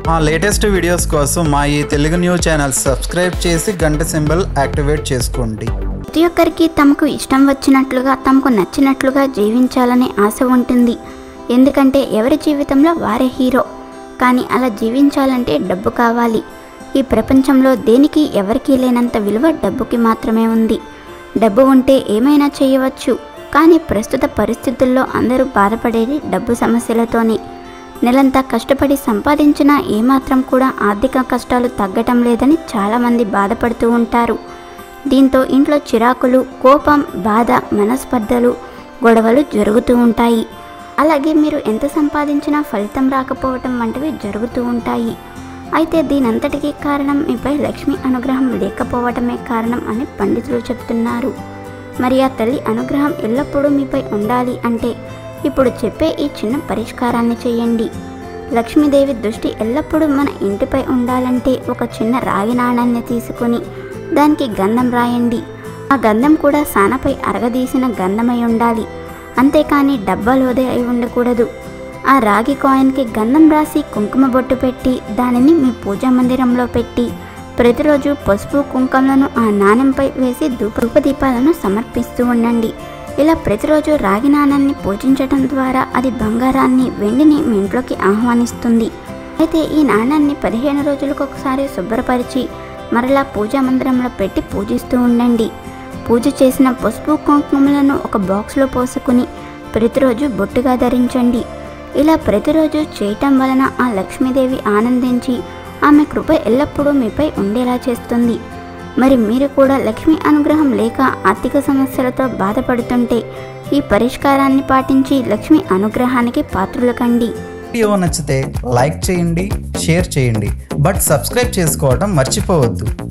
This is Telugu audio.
మా లేటెస్ట్ వీడియోస్ కోసం మా ఈ తెలుగు న్యూస్ ఛానల్ సబ్స్క్రైబ్ చేసి గంట సింబల్ యాక్టివేట్ చేసుకోండి ప్రతి ఒక్కరికి తమకు ఇష్టం వచ్చినట్లుగా తమకు నచ్చినట్లుగా జీవించాలనే ఆశ ఉంటుంది ఎందుకంటే ఎవరి జీవితంలో వారే హీరో కానీ అలా జీవించాలంటే డబ్బు కావాలి ఈ ప్రపంచంలో దేనికి ఎవరికీ లేనంత విలువ డబ్బుకి మాత్రమే ఉంది డబ్బు ఉంటే ఏమైనా చేయవచ్చు కానీ ప్రస్తుత పరిస్థితుల్లో అందరూ బాధపడేది డబ్బు సమస్యలతోనే నెలంతా కష్టపడి సంపాదించినా ఏమాత్రం కూడా ఆర్థిక కష్టాలు తగ్గటం లేదని చాలామంది బాధపడుతూ ఉంటారు దీంతో ఇంట్లో చిరాకులు కోపం బాధ మనస్పర్ధలు గొడవలు జరుగుతూ ఉంటాయి అలాగే మీరు ఎంత సంపాదించినా ఫలితం రాకపోవటం వంటివి జరుగుతూ ఉంటాయి అయితే దీనంతటికీ కారణం మీపై లక్ష్మి అనుగ్రహం లేకపోవటమే కారణం అని పండితులు చెప్తున్నారు మరి ఆ తల్లి అనుగ్రహం ఎల్లప్పుడూ మీపై ఉండాలి అంటే ఇప్పుడు చెప్పే ఈ చిన్న పరిష్కారాన్ని చేయండి లక్ష్మీదేవి దృష్టి ఎల్లప్పుడూ మన ఇంటిపై ఉండాలంటే ఒక చిన్న రాగి నాణాన్ని తీసుకొని దానికి గంధం రాయండి ఆ గంధం కూడా సానపై అరగదీసిన గంధమై ఉండాలి అంతేకాని డబ్బాలోదే అయి ఉండకూడదు ఆ రాగి కాయిన్కి గంధం రాసి కుంకుమ బొట్టు పెట్టి దానిని మీ పూజా మందిరంలో పెట్టి ప్రతిరోజు పసుపు కుంకుమలను ఆ నాణెంపై వేసి ధూప ధూపదీపాలను సమర్పిస్తూ ఉండండి ఇలా ప్రతిరోజు రాగి నాణాన్ని పూజించడం ద్వారా అది బంగారాన్ని వెండిని మీ ఇంట్లోకి ఆహ్వానిస్తుంది అయితే ఈ నాణాన్ని పదిహేను రోజులకు ఒకసారి శుభ్రపరిచి మరలా పూజా మందిరంలో పెట్టి పూజిస్తూ ఉండండి పూజ చేసిన పసుపు కుంకుమలను ఒక బాక్స్లో పోసుకుని ప్రతిరోజు బొట్టుగా ధరించండి ఇలా ప్రతిరోజు చేయటం వలన ఆ లక్ష్మీదేవి ఆనందించి ఆమె కృప ఎల్లప్పుడూ మీపై ఉండేలా చేస్తుంది మరి మీరు కూడా లక్ష్మీ అనుగ్రహం లేక ఆర్థిక సమస్యలతో బాధపడుతుంటే ఈ పరిష్కారాన్ని పాటించి లక్ష్మీ అనుగ్రహానికి పాత్రులు కండి వీడియో నచ్చితే లైక్ చేయండి షేర్ చేయండి బట్ సబ్స్క్రైబ్ చేసుకోవడం మర్చిపోవద్దు